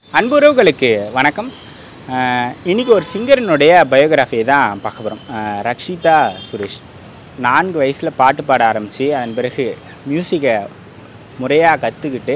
அன்புறவுகளுக்கு வணக்கம் அஹ், இன்னைக்கு ஒரு சிங்கரினுடைய பயோகிராஃபி தான் பார்க்க போகிறோம் ரக்ஷிதா சுரேஷ் நான்கு வயசில் பாட்டு பாட ஆரம்பித்து அதன் பிறகு மியூசிக்கை முறையாக கற்றுக்கிட்டு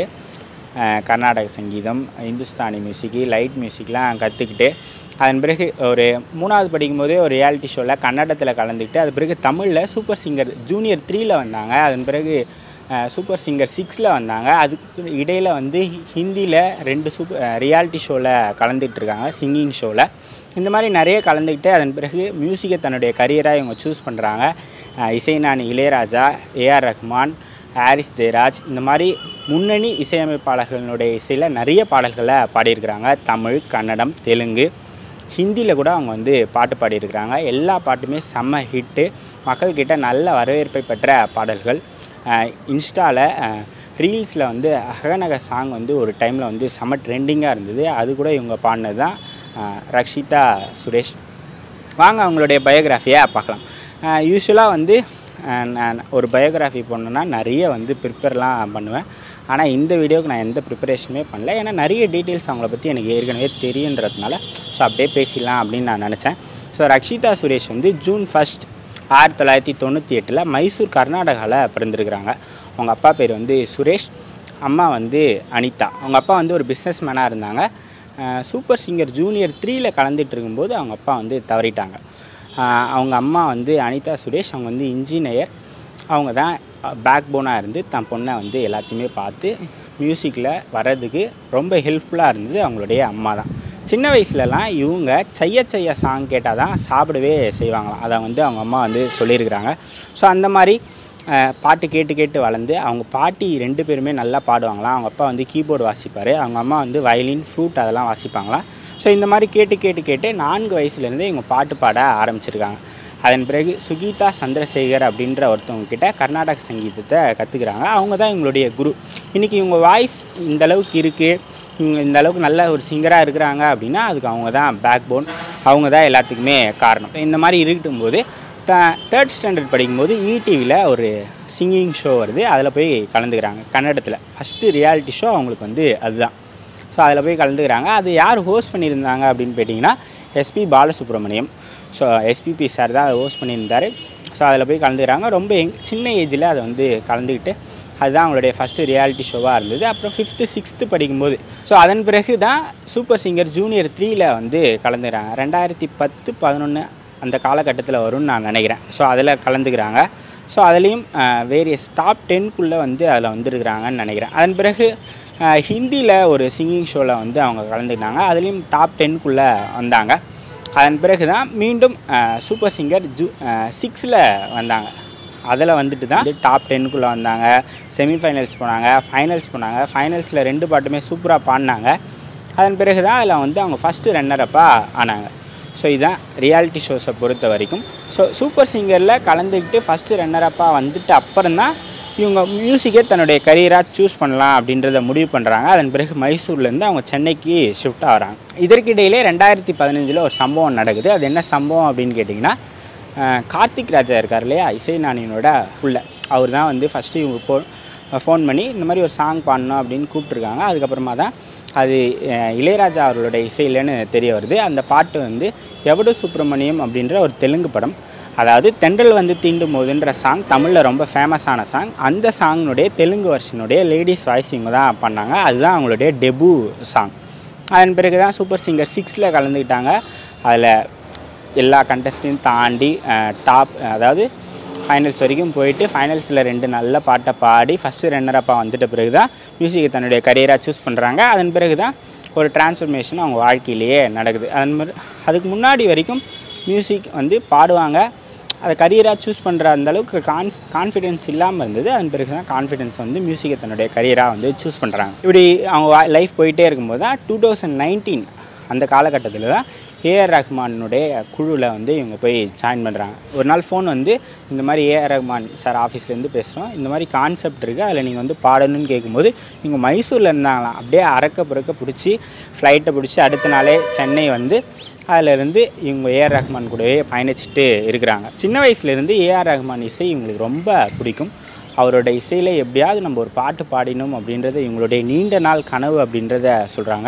கர்நாடக சங்கீதம் இந்துஸ்தானி மியூசிக்கு லைட் மியூசிக்லாம் கற்றுக்கிட்டு அதன் பிறகு ஒரு மூணாவது படிக்கும்போதே ஒரு ரியாலிட்டி ஷோவில் கன்னடத்தில் கலந்துக்கிட்டு அது பிறகு தமிழில் சூப்பர் சிங்கர் ஜூனியர் த்ரீயில் வந்தாங்க அதன் பிறகு சூப்பர் சிங்கர் சிக்ஸில் வந்தாங்க அதுக்கு இடையில் வந்து ஹிந்தியில் ரெண்டு சூப்பர் ரியாலிட்டி ஷோவில் கலந்துட்டு இருக்காங்க சிங்கிங் ஷோவில் இந்த மாதிரி நிறைய கலந்துக்கிட்டு அதன் பிறகு மியூசிக்கை தன்னுடைய கரியராக இவங்க சூஸ் பண்ணுறாங்க இசைஞானி இளையராஜா ஏஆர் ரஹ்மான் ஹாரிஸ் ஜெயராஜ் இந்த மாதிரி முன்னணி இசையமைப்பாளர்களுடைய இசையில் நிறைய பாடல்களை பாடியிருக்கிறாங்க தமிழ் கன்னடம் தெலுங்கு ஹிந்தியில் கூட அவங்க வந்து பாட்டு பாடியிருக்கிறாங்க எல்லா பாட்டுமே செம்ம ஹிட்டு மக்கள்கிட்ட நல்ல வரவேற்பை பெற்ற பாடல்கள் இன்ஸ்டாவில் ரீல்ஸில் வந்து அகநக சாங் வந்து ஒரு டைமில் வந்து செம்ம ட்ரெண்டிங்காக இருந்தது அது கூட இவங்க பாடினது தான் அஹ், ரக்ஷிதா சுரேஷ் வாங்க அவங்களுடைய பயோகிராஃபியை பார்க்கலாம் யூஸ்வலாக வந்து அஹ், நான் ஒரு பயோகிராஃபி பண்ணணுன்னா நிறைய வந்து ப்ரிப்பேர்லாம் பண்ணுவேன் ஆனால் இந்த வீடியோவுக்கு நான் எந்த ப்ரிப்பரேஷனுமே பண்ணல ஏன்னா நிறைய டீட்டெயில்ஸ் அவங்கள பற்றி எனக்கு ஏற்கனவே தெரியுன்றதுனால ஸோ அப்படியே பேசிடலாம் அப்படின்னு நான் நினச்சேன் ஸோ ரக்ஷிதா சுரேஷ் வந்து ஜூன் ஃபஸ்ட் ஆயிரத்தி தொள்ளாயிரத்தி தொண்ணூற்றி எட்டில் மைசூர் கர்நாடகாவில் பிறந்திருக்கிறாங்க அவங்க அப்பா பேர் வந்து சுரேஷ் அம்மா வந்து அனிதா அவங்க அப்பா வந்து ஒரு பிஸ்னஸ் மேனாக இருந்தாங்க அஹ் சூப்பர் சிங்கர் ஜூனியர் த்ரீயில் கலந்துட்டு இருக்கும்போது அவங்க அப்பா வந்து தவறிட்டாங்க அஹ் அவங்க அம்மா வந்து அனிதா சுரேஷ் அவங்க வந்து இன்ஜினியர் அவங்க தான் பேக் போனாக இருந்து தன் பொண்ணை வந்து எல்லாத்தையுமே பார்த்து மியூசிக்கில் வர்றதுக்கு ரொம்ப ஹெல்ப்ஃபுல்லாக இருந்தது அவங்களுடைய அம்மா தான் சின்ன வயசுலலாம் இவங்க செய்ய செய்ய சாங் கேட்டால் தான் சாப்பிடவே செய்வாங்களாம் அதை வந்து அவங்க அம்மா வந்து சொல்லியிருக்கிறாங்க ஸோ அந்த மாதிரி அஹ், பாட்டு கேட்டு கேட்டு வளர்ந்து அவங்க பாட்டி ரெண்டு பேருமே நல்லா பாடுவாங்களாம் அவங்க அப்பா வந்து கீபோர்டு வாசிப்பார் அவங்க அம்மா வந்து வயலின் ஃப்ளூட் அதெல்லாம் வாசிப்பாங்களாம் ஸோ இந்த மாதிரி கேட்டு கேட்டு கேட்டு நான்கு வயசுலேருந்தே இவங்க பாட்டு பாட ஆரம்பிச்சிருக்காங்க அதன் பிறகு சுகீதா சந்திரசேகர் அப்படின்ற ஒருத்தவங்க கிட்ட கர்நாடக சங்கீதத்தை கற்றுக்குறாங்க அவங்க தான் இவங்களுடைய குரு இன்றைக்கி இவங்க வாய்ஸ் இந்த அளவுக்கு இருக்குது இவங்க இந்த அளவுக்கு நல்ல ஒரு சிங்கராக இருக்கிறாங்க அப்படின்னா அதுக்கு அவங்க தான் பேக் போன் அவங்க தான் எல்லாத்துக்குமே காரணம் இந்த மாதிரி இருக்கும்போது த தேர்ட் ஸ்டாண்டர்ட் படிக்கும்போது ஈடிவியில் ஒரு சிங்கிங் ஷோ வருது அதில் போய் கலந்துக்கிறாங்க கன்னடத்தில் ஃபஸ்ட்டு ரியாலிட்டி ஷோ அவங்களுக்கு வந்து அதுதான் ஸோ அதில் போய் கலந்துக்கிறாங்க அது யார் ஹோஸ்ட் பண்ணியிருந்தாங்க அப்படின்னு கேட்டிங்கன்னா S P Balasubrahmanyam so S P B sir தான் அதை ஹோஸ்ட் பண்ணியிருந்தார் ஸோ அதில் போய் கலந்துக்கிறாங்க ரொம்ப யங் சின்ன ஏஜில் அதை வந்து கலந்துக்கிட்டு அதுதான் அவங்களுடைய ஃபஸ்ட்டு ரியாலிட்டி ஷோவாக இருந்தது அப்புறம் ஃபிஃப்த்து சிக்ஸ்த்து படிக்கும்போது ஸோ அதன் பிறகு தான் சூப்பர் சிங்கர் ஜூனியர் த்ரீயில் வந்து கலந்துக்கிறாங்க ரெண்டாயிரத்தி பத்து பதினொன்று அந்த காலகட்டத்தில் வரும்னு நான் நினைக்கிறேன் ஸோ அதில் கலந்துக்கிறாங்க ஸோ அதுலேயும் வேரியஸ் டாப் டென்க்குள்ளே வந்து அதில் வந்துருக்குறாங்கன்னு நினைக்கிறேன் அதன் பிறகு ஹிந்தியில் ஒரு சிங்கிங் ஷோவில் வந்து அவங்க கலந்துக்கிட்டாங்க அதுலேயும் டாப் டென்க்குள்ளே வந்தாங்க அதன் பிறகு தான் மீண்டும் சூப்பர் சிங்கர் ஜூ சிக்ஸில் வந்தாங்க அதில் வந்துட்டு தான் டாப் டென்னுக்குள்ளே வந்தாங்க செமிஃபைனல்ஸ் போனாங்க ஃபைனல்ஸ் போனாங்க ஃபைனல்ஸில் ரெண்டு பாட்டுமே சூப்பராக பாடினாங்க அதன் பிறகு தான் அதில் வந்து அவங்க ஃபஸ்ட்டு ரன்னரப்பாக ஆனாங்க ஸோ இதுதான் ரியாலிட்டி ஷோஸை பொறுத்த வரைக்கும் ஸோ சூப்பர் சிங்கரில் கலந்துக்கிட்டு ஃபஸ்ட்டு ரன்னரப்பாக வந்துட்டு அப்புறம் தான் இவங்க மியூசிக்கே தன்னுடைய கரியராக சூஸ் பண்ணலாம் அப்படின்றத முடிவு பண்ணுறாங்க அதன் பிறகு மைசூர்லேருந்து அவங்க சென்னைக்கு ஷிஃப்ட் ஆகிறாங்க இதற்கிடையிலே ரெண்டாயிரத்தி பதினஞ்சில் ஒரு சம்பவம் நடக்குது அது என்ன சம்பவம் அப்படின்னு கேட்டிங்கன்னா அஹ், கார்த்திக் ராஜா இருக்கார் இல்லையா இசைஞானியனோட புள்ள அவர் தான் வந்து ஃபஸ்ட்டு இவங்க போ ஃபோன் பண்ணி இந்த மாதிரி ஒரு சாங் பாடணும் அப்படின்னு கூப்பிட்ருக்காங்க அதுக்கப்புறமா தான் அது அஹ், இளையராஜா அவர்களுடைய இசையிலன்னு தெரிய வருது அந்த பாட்டு வந்து எவடு சுப்பிரமணியம் அப்படின்ற ஒரு தெலுங்கு படம் அதாவது தென்றல் வந்து தீண்டும் போதுன்ற சாங் தமிழில் ரொம்ப ஃபேமஸான சாங் அந்த சாங்கினுடைய தெலுங்கு வருஷனுடைய லேடிஸ் வாய்ஸ் இவங்க தான் பண்ணாங்க அதுதான் அவங்களுடைய டெபு சாங் அதன் பிறகு தான் சூப்பர் சிங்கர் சிக்ஸில் கலந்துக்கிட்டாங்க அதில் எல்லா கண்டஸ்டையும் தாண்டி டாப் அதாவது ஃபைனல்ஸ் வரைக்கும் போயிட்டு ஃபைனல்ஸில் ரெண்டு நல்ல பாட்டை பாடி ஃபஸ்ட்டு ரன்னரப்பாக வந்துட்ட பிறகு தான் மியூசிக்கை தன்னுடைய கரியராக சூஸ் பண்ணுறாங்க அதன் பிறகு தான் ஒரு டிரான்ஸ்ஃபர்மேஷன் அவங்க வாழ்க்கையிலேயே நடக்குது அதன் மாதிரி அதுக்கு முன்னாடி வரைக்கும் மியூசிக் வந்து பாடுவாங்க அதை கரியராக சூஸ் பண்ணுற அந்த அளவுக்கு கான்ஸ் கான்ஃபிடென்ஸ் இல்லாமல் இருந்தது அதன் பிறகு தான் கான்ஃபிடென்ஸ் வந்து மியூசிக்கை தன்னுடைய கரியராக வந்து சூஸ் பண்ணுறாங்க இப்படி அவங்க லைஃப் போயிட்டே இருக்கும்போது தான் டூ தௌசண்ட் நைன்டீன் அந்த காலகட்டத்தில் தான் ஏஆர் ரஹ்மானுடைய குழுவில் வந்து இவங்க போய் ஜாயின் பண்ணுறாங்க ஒரு நாள் ஃபோன் வந்து இந்த மாதிரி ஏஆர் ரஹ்மான் சார் ஆஃபீஸ்லேருந்து பேசுகிறோம் இந்த மாதிரி கான்செப்ட் இருக்குது அதில் நீங்கள் வந்து பாடணும்னு கேட்கும்போது இவங்க மைசூரில் இருந்தாங்களாம் அப்படியே அறக்க புறக்க பிடிச்சி ஃப்ளைட்டை பிடிச்சி அடுத்த நாளே சென்னை வந்து அதிலிருந்து இவங்க ஏஆர் ரஹ்மான் கூடவே பயணிச்சுட்டு இருக்கிறாங்க சின்ன வயசுலேருந்து ஏஆர் ரஹ்மான் இசை இவங்களுக்கு ரொம்ப பிடிக்கும் அவரோட இசையில் எப்படியாவது நம்ம ஒரு பாட்டு பாடினோம் அப்படின்றது இவங்களுடைய நீண்ட நாள் கனவு அப்படின்றத சொல்கிறாங்க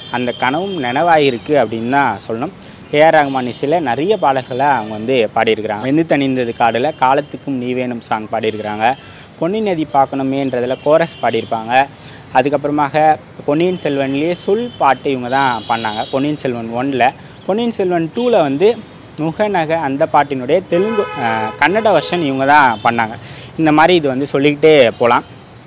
அந்த கனவும் நினைவாயிருக்கு அப்படின்னு தான் சொல்லணும் ஏஆர் ரஹ்மான் இசையில் நிறைய பாடல்களை அவங்க வந்து பாடியிருக்கிறாங்க வெந்து தணிந்தது காடில் காலத்துக்கும் நீ வேணும் சாங் பாடியிருக்கிறாங்க பொன்னி நதி பார்க்கணுமேன்றதில் கோரஸ் பாடியிருப்பாங்க அதுக்கப்புறமாக பொன்னியின் செல்வன்லேயே சொல் பாட்டு இவங்க தான் பண்ணாங்க பொன்னியின் செல்வன் ஒன்னில் பொன்னியின் செல்வன் டூவில் வந்து நுகநக அந்த பாட்டினுடைய தெலுங்கு அஹ், கன்னட வெர்ஷன் இவங்க தான் பண்ணாங்க இந்த மாதிரி இது வந்து சொல்லிக்கிட்டே போகலாம்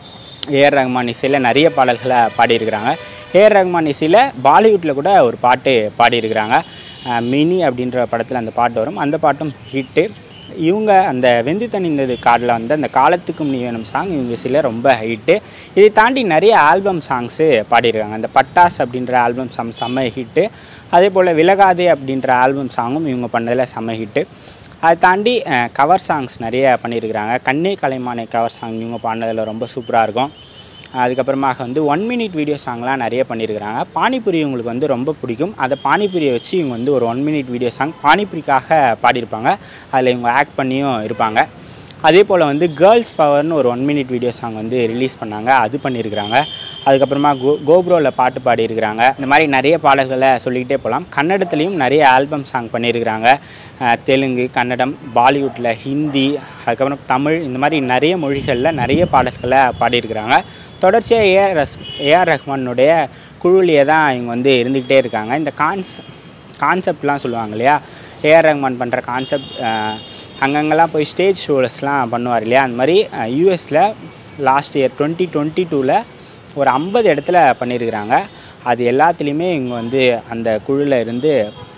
ஏஆர் ரஹ்மான் இசையில் நிறைய பாடல்களை பாடியிருக்கிறாங்க ஏஆர் ரஹ்மான் இசையில் பாலிவுட்டில் கூட ஒரு பாட்டு பாடியிருக்கிறாங்க அஹ், மினி அப்படின்ற படத்தில் அந்த பாட்டு வரும் அந்த பாட்டும் ஹிட்டு இவங்க அந்த வெந்து தணிந்தது காடில் வந்து அந்த காலத்துக்கும் நீ வேணும் சாங் இவங்க சில ரொம்ப ஹிட்டு இதை தாண்டி நிறைய ஆல்பம் சாங்ஸு பாடியிருக்காங்க அந்த பட்டாஸ் அப்படின்ற ஆல்பம் சாங் செம்ம ஹிட்டு அதே போல் விலகாதே அப்படின்ற ஆல்பம் சாங்கும் இவங்க பண்ணதில் செம்ம ஹிட்டு அதை தாண்டி கவர் சாங்ஸ் நிறைய பண்ணியிருக்கிறாங்க கண்ணே கலைமானே கவர் சாங் இவங்க பாடினதில் ரொம்ப சூப்பராக இருக்கும் அதுக்கப்புறமாக வந்து ஒன் மினிட் வீடியோ சாங்லாம் நிறைய பண்ணியிருக்கிறாங்க பானிபூரி இவங்களுக்கு வந்து ரொம்ப பிடிக்கும் அதை பானிபூரியை வச்சு இவங்க வந்து ஒரு ஒன் மினிட் வீடியோ சாங் பானிபூரிக்காக பாடியிருப்பாங்க அதில் இவங்க ஆக்ட் பண்ணியும் இருப்பாங்க அதே போல் வந்து கேர்ள்ஸ் பவர்னு ஒரு ஒன் மினிட் வீடியோ சாங் வந்து ரிலீஸ் பண்ணாங்க அது பண்ணியிருக்கிறாங்க அதுக்கப்புறமா கோ கோப்ரோவில் பாட்டு பாடியிருக்கிறாங்க இந்த மாதிரி நிறைய பாடல்களை சொல்லிக்கிட்டே போகலாம் கன்னடத்துலேயும் நிறைய ஆல்பம் சாங் பண்ணியிருக்கிறாங்க அஹ் தெலுங்கு கன்னடம் பாலிவுட்டில் ஹிந்தி அதுக்கப்புறம் தமிழ் இந்த மாதிரி நிறைய மொழிகளில் நிறைய பாடல்களை பாடியிருக்கிறாங்க தொடர்ச்சியாக ஏஆர் ரஸ் ஏஆர் ரஹ்மானுடைய குழுவிலேயே தான் இவங்க வந்து இருந்துக்கிட்டே இருக்காங்க இந்த கான்ஸ் கான்செப்ட்லாம் சொல்லுவாங்க இல்லையா ஏஆர் ரஹ்மான் பண்ணுற கான்செப்ட் அங்கங்கெல்லாம் போய் ஸ்டேஜ் ஷோஸ்லாம் பண்ணுவார் இல்லையா அந்த மாதிரி யூஎஸில் லாஸ்ட் இயர் டுவெண்ட்டி டுவெண்ட்டி டூவில் ஒரு ஐம்பது இடத்துல பண்ணியிருக்கிறாங்க அது எல்லாத்துலேயுமே இவங்க வந்து அந்த குழுவில் இருந்து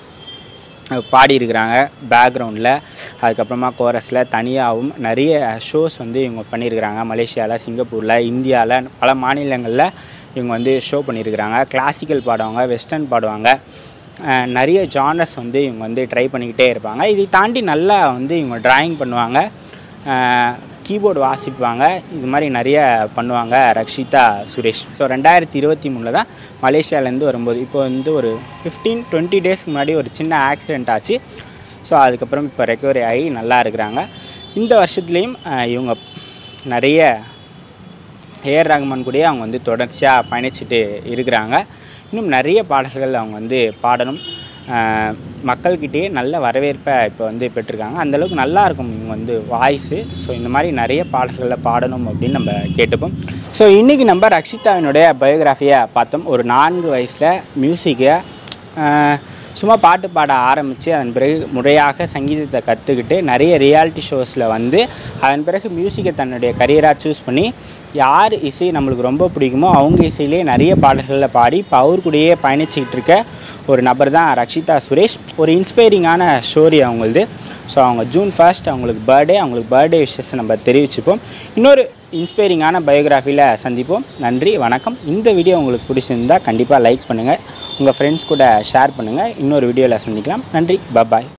பாடியிருக்கிறாங்க பேக்ரவுண்டில் அதுக்கப்புறமா கோரஸில் தனியாகவும் நிறைய ஷோஸ் வந்து இவங்க பண்ணியிருக்கிறாங்க மலேசியாவில் சிங்கப்பூரில் இந்தியாவில் பல மாநிலங்களில் இவங்க வந்து ஷோ பண்ணியிருக்கிறாங்க கிளாசிக்கல் பாடுவாங்க வெஸ்டர்ன் பாடுவாங்க அஹ் நிறைய ஜானர்ஸ் வந்து இவங்க வந்து ட்ரை பண்ணிக்கிட்டே இருப்பாங்க இதை தாண்டி நல்லா வந்து இவங்க டிராயிங் பண்ணுவாங்க கீபோர்டு வாசிப்பாங்க இது மாதிரி நிறைய பண்ணுவாங்க ரக்ஷிதா சுரேஷ் ஸோ ரெண்டாயிரத்தி இருபத்தி மூணில் தான் மலேசியாவிலேருந்து வரும்போது இப்போ வந்து ஒரு ஃபிஃப்டீன் டுவெண்ட்டி டேஸ்க்கு முன்னாடி ஒரு சின்ன ஆக்சிடெண்ட் ஆச்சு ஸோ அதுக்கப்புறம் இப்போ ரெக்கவரி ஆகி நல்லா இருக்கிறாங்க இந்த வருஷத்துலேயும் அஹ், இவங்க நிறைய ஏஆர் ரஹ்மான் கூடயே அவங்க வந்து தொடர்ச்சியாக பயணிச்சுட்டு இருக்கிறாங்க இன்னும் நிறைய பாடல்கள் அவங்க வந்து பாடணும் ஆஹ் மக்கள்கிட்டயே நல்ல வரவேற்பை இப்போ வந்து பெற்றிருக்காங்க அந்தளவுக்கு நல்லா இருக்கும் இவங்க வந்து வாய்ஸு ஸோ இந்த மாதிரி நிறைய பாடல்களில் பாடணும் அப்படின்னு நம்ம கேட்டுப்போம் ஸோ இன்றைக்கி நம்ம ரக்ஷிதாவினுடைய பயோகிராஃபியை பார்த்தோம் ஒரு நான்கு வயசில் மியூசிக்கை சும்மா பாட்டு பாட ஆரம்பித்து அதன் பிறகு முறையாக சங்கீதத்தை கற்றுக்கிட்டு நிறைய ரியாலிட்டி ஷோஸில் வந்து அதன் பிறகு மியூசிக்கை தன்னுடைய கரியராக சூஸ் பண்ணி யார் இசை நம்மளுக்கு ரொம்ப பிடிக்குமோ அவங்க இசையிலே நிறைய பாடல்களில் பாடி இப்போ அவர் கூடயே பயணிச்சுக்கிட்டு இருக்க ஒரு நபர் தான் ரக்ஷிதா சுரேஷ் ஒரு இன்ஸ்பைரிங்கான ஸ்டோரி அவங்களது ஸோ அவங்க ஜூன் ஃபர்ஸ்ட் அவங்களுக்கு பர்த்டே அவங்களுக்கு பர்த்டே விஷயத்தை நம்ம தெரிவிச்சுப்போம் இன்னொரு இன்ஸ்பைரிங்கான பயோகிராஃபியில் சந்திப்போம் நன்றி வணக்கம் இந்த வீடியோ உங்களுக்கு பிடிச்சிருந்தா கண்டிப்பாக லைக் பண்ணுங்கள் உங்கள் ஃப்ரெண்ட்ஸ் கூட ஷேர் பண்ணுங்கள் இன்னொரு வீடியோவில் சந்திக்கலாம் நன்றி பபாய்